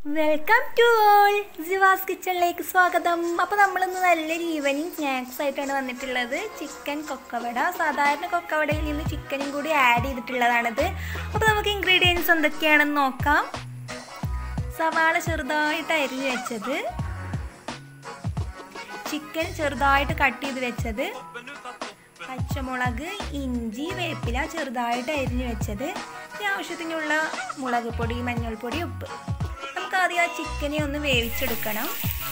welcome to all ജിവാസ് കിച്ചണിലേക്ക് സ്വാഗതം അപ്പോൾ നമ്മളിന്ന് നല്ലൊരു ഈവനിങ് സ്നാക്സ് ആയിട്ടാണ് വന്നിട്ടുള്ളത് ചിക്കൻ കൊക്കവട സാധാരണ കൊക്കവടയിൽ നിന്ന് ചിക്കനും കൂടി ആഡ് ചെയ്തിട്ടുള്ളതാണിത് അപ്പോൾ നമുക്ക് ഇൻഗ്രീഡിയൻസ് എന്തൊക്കെയാണെന്ന് നോക്കാം സവാള ചെറുതായിട്ട് അരിഞ്ഞ് വെച്ചത് ചിക്കൻ ചെറുതായിട്ട് കട്ട് ചെയ്ത് വെച്ചത് പച്ചമുളക് ഇഞ്ചി വേപ്പില ചെറുതായിട്ട് അരിഞ്ഞ് വെച്ചത് ആവശ്യത്തിനുള്ള മുളക് പൊടി മഞ്ഞൾപ്പൊടി ഉപ്പ് നമുക്ക് ആദ്യം ആ ചിക്കനെ ഒന്ന് വേവിച്ചെടുക്കണം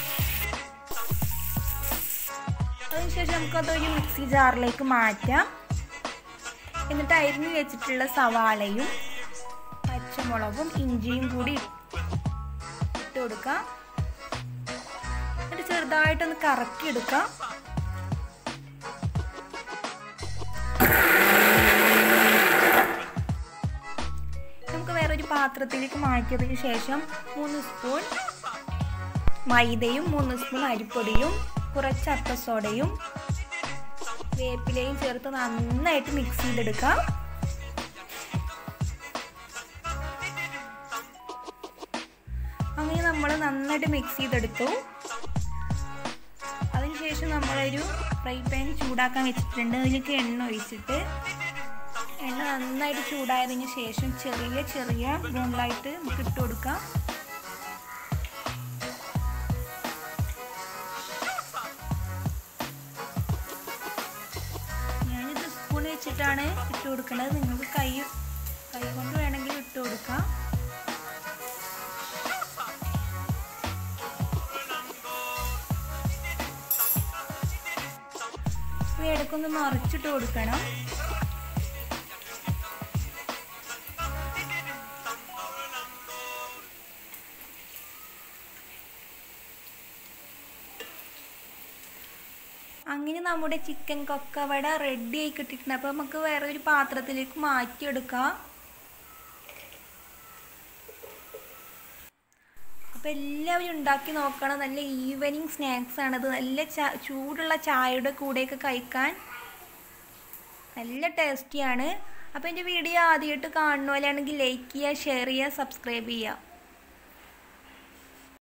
അതിനുശേഷം നമുക്കതൊരു മിക്സി ജാറിലേക്ക് മാറ്റാം എന്നിട്ട് അരിഞ്ഞ് വെച്ചിട്ടുള്ള സവാളയും പച്ചമുളകും ഇഞ്ചിയും കൂടി ഇട്ട് കൊടുക്കാം എന്നിട്ട് ചെറുതായിട്ടൊന്ന് കറക്കി എടുക്കാം നമുക്ക് വേറൊരു പാത്രത്തിലേക്ക് മാറ്റിയതിന് ശേഷം മൂന്ന് സ്പൂൺ മൈദയും മൂന്ന് സ്പൂൺ അരിപ്പൊടിയും കുറച്ച് അപ്പസോഡയും വേപ്പിലയും ചേർത്ത് നന്നായിട്ട് മിക്സ് ചെയ്തെടുക്കാം അങ്ങനെ നമ്മൾ നന്നായിട്ട് മിക്സ് ചെയ്തെടുത്തു അതിനുശേഷം നമ്മളൊരു ഫ്രൈ പാൻ ചൂടാക്കാൻ വെച്ചിട്ടുണ്ട് അതിലേക്ക് എണ്ണ ഒഴിച്ചിട്ട് എണ്ണ നന്നായിട്ട് ചൂടായതിന് ശേഷം ചെറിയ ചെറിയ ബോണിലായിട്ട് നമുക്ക് ഇട്ട് കൊടുക്കാം ഞാനിത് സ്പൂൺ വെച്ചിട്ടാണ് ഇട്ട് കൊടുക്കേണ്ടത് നിങ്ങൾക്ക് കൈ കൈ കൊണ്ട് വേണമെങ്കിൽ ഇട്ട് കൊടുക്കാം ഇടയ്ക്കൊന്ന് മറിച്ചിട്ട് കൊടുക്കണം അങ്ങനെ നമ്മുടെ ചിക്കൻ കൊക്കവട റെഡി ആയി കിട്ടിയിട്ടുണ്ട് അപ്പോൾ നമുക്ക് വേറെ ഒരു പാത്രത്തിലേക്ക് മാറ്റിയെടുക്കാം അപ്പോൾ എല്ലാവരും ഉണ്ടാക്കി നോക്കണം നല്ല ഈവനിങ് സ്നാക്സ് ആണത് നല്ല ചൂടുള്ള ചായയുടെ കൂടെയൊക്കെ കഴിക്കാൻ നല്ല ടേസ്റ്റിയാണ് അപ്പോൾ എൻ്റെ വീഡിയോ ആദ്യമായിട്ട് കാണുന്ന പോലെയാണെങ്കിൽ ലൈക്ക് ചെയ്യുക ഷെയർ ചെയ്യുക സബ്സ്ക്രൈബ് ചെയ്യുക